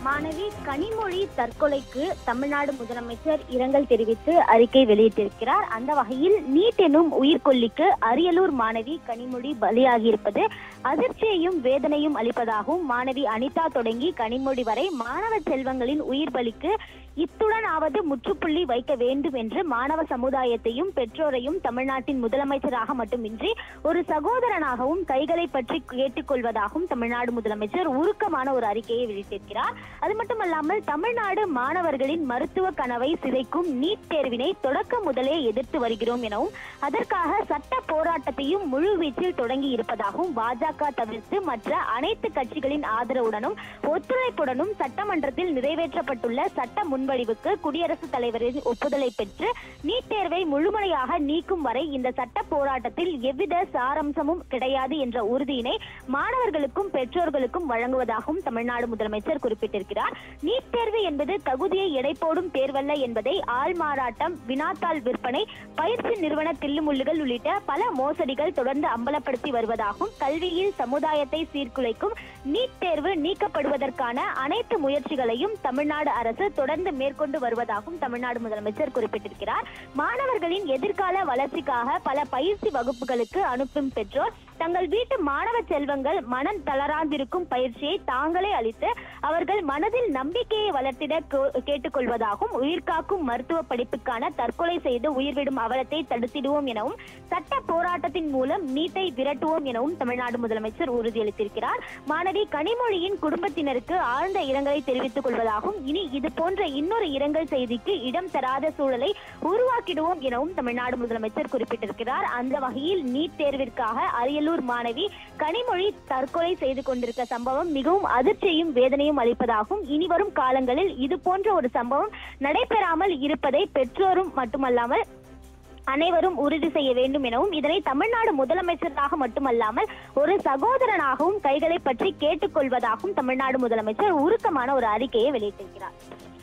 மாணவி கனிமொழி தற்கொலைக்கு தமிழ்நாடு முதலமைச்சர் இரங்கல் தெரிவித்து அறிக்கை வெளியிட்டிருக்கிறார் அந்த வகையில் நீட் எனும் உயிர்கொல்லிக்கு அரியலூர் மாணவி கனிமொழி பலியாகியிருப்பது அதிர்ச்சியையும் வேதனையும் அளிப்பதாகவும் மாணவி அனிதா தொடங்கி கனிமொழி வரை மாணவ செல்வங்களின் உயிர் பலிக்கு இத்துடன் ஆவது முற்றுப்புள்ளி வைக்க வேண்டும் என்று மாணவ சமுதாயத்தையும் பெற்றோரையும் தமிழ்நாட்டின் முதலமைச்சராக மட்டுமின்றி ஒரு சகோதரனாகவும் கைகளை பற்றி கேட்டுக்கொள்வதாகவும் தமிழ்நாடு முதலமைச்சர் உருக்கமான ஒரு அறிக்கையை வெளியிட்டிருக்கிறார் அது மட்டுமல்லாமல் தமிழ்நாடு மாணவர்களின் மருத்துவ கனவை சிதைக்கும் நீட் தேர்வினை தொடக்க முதலே எதிர்த்து வருகிறோம் எனவும் அதற்காக சட்ட போராட்டத்தையும் முழுவீச்சில் தொடங்கி இருப்பதாகவும் பாஜக தவிர்த்து மற்ற அனைத்து கட்சிகளின் ஆதரவுடனும் ஒத்துழைப்புடனும் சட்டமன்றத்தில் நிறைவேற்றப்பட்டுள்ள சட்ட முன்வடிவுக்கு குடியரசுத் தலைவரின் ஒப்புதலை பெற்று நீட் தேர்வை முழுமையாக நீக்கும் வரை இந்த சட்ட போராட்டத்தில் எவ்வித சாரம்சமும் கிடையாது என்ற உறுதியினை மாணவர்களுக்கும் பெற்றோர்களுக்கும் வழங்குவதாகவும் தமிழ்நாடு முதலமைச்சர் குறிப்பிட்டிருக்கிறார் நீட் தேர்வு என்பது தகுதியை எடை போடும் தேர்வல்ல என்பதை ஆள் மாறாட்டம் வினாத்தாள் விற்பனை பயிற்சி நிறுவன தில்லுமுள்ளுகள் உள்ளிட்ட பல மோசடிகள் தொடர்ந்து அம்பலப்படுத்தி வருவதாகவும் கல்வியில் சமுதாயத்தை சீர்குலைக்கும் நீட் தேர்வு நீக்கப்படுவதற்கான அனைத்து முயற்சிகளையும் தமிழ்நாடு அரசு தொடர்ந்து மேற்கொண்டு வருவதாகவும் தமிழ்நாடு முதலமைச்சர் குறிப்பிட்டிருக்கிறார் மாணவர்களின் எதிர்கால வளர்ச்சிக்காக பல பயிற்சி வகுப்புகளுக்கு அனுப்பும் பெற்றோர் தங்கள் வீட்டு மாணவ செல்வங்கள் மனம் தளராந்திருக்கும் பயிற்சியை தாங்களே அளித்து அவர்கள் மனதில் நம்பிக்கையை வளர்த்திட கோ- கேட்டுக்கொள்வதாகவும் உயிர்காக்கும் மருத்துவ படிப்புக்கான தற்கொலை செய்து உயிர்விடும் அவலத்தை தடுத்திடுவோம் எனவும் சட்ட போராட்டத்தின் மூலம் நீட்டை விரட்டுவோம் எனவும் தமிழ்நாடு முதலமைச்சர் உறுதியளித்திருக்கிறார் மாணவி கனிமொழியின் குடும்பத்தினருக்கு ஆழ்ந்த இரங்கலை தெரிவித்துக் கொள்வதாகவும் இனி இது போன்ற இன்னொரு இரங்கல் செய்திக்கு இடம் தராத சூழலை உருவாக்கிடுவோம் எனவும் தமிழ்நாடு முதலமைச்சர் குறிப்பிட்டிருக்கிறார் அந்த வகையில் நீட் தேர்விற்காக அரியலூர் மாணவி கனிமொழி தற்கொலை செய்து கொண்டிருக்க சம்பவம் மிகவும் அதிர்ச்சியையும் வேதனையும் அளிப்பதாகவும் இனி வரும் காலங்களில் இது போன்ற ஒரு சம்பவம் நடைபெறாமல் இருப்பதை பெற்றோரும் மட்டுமல்லாமல் அனைவரும் உறுதி செய்ய வேண்டும் எனவும் இதனை தமிழ்நாடு முதலமைச்சராக மட்டுமல்லாமல் ஒரு சகோதரனாகவும் கைகளை பற்றி கேட்டுக்கொள்வதாகவும் தமிழ்நாடு முதலமைச்சர் உருக்கமான ஒரு அறிக்கையை வெளியிட்டிருக்கிறார்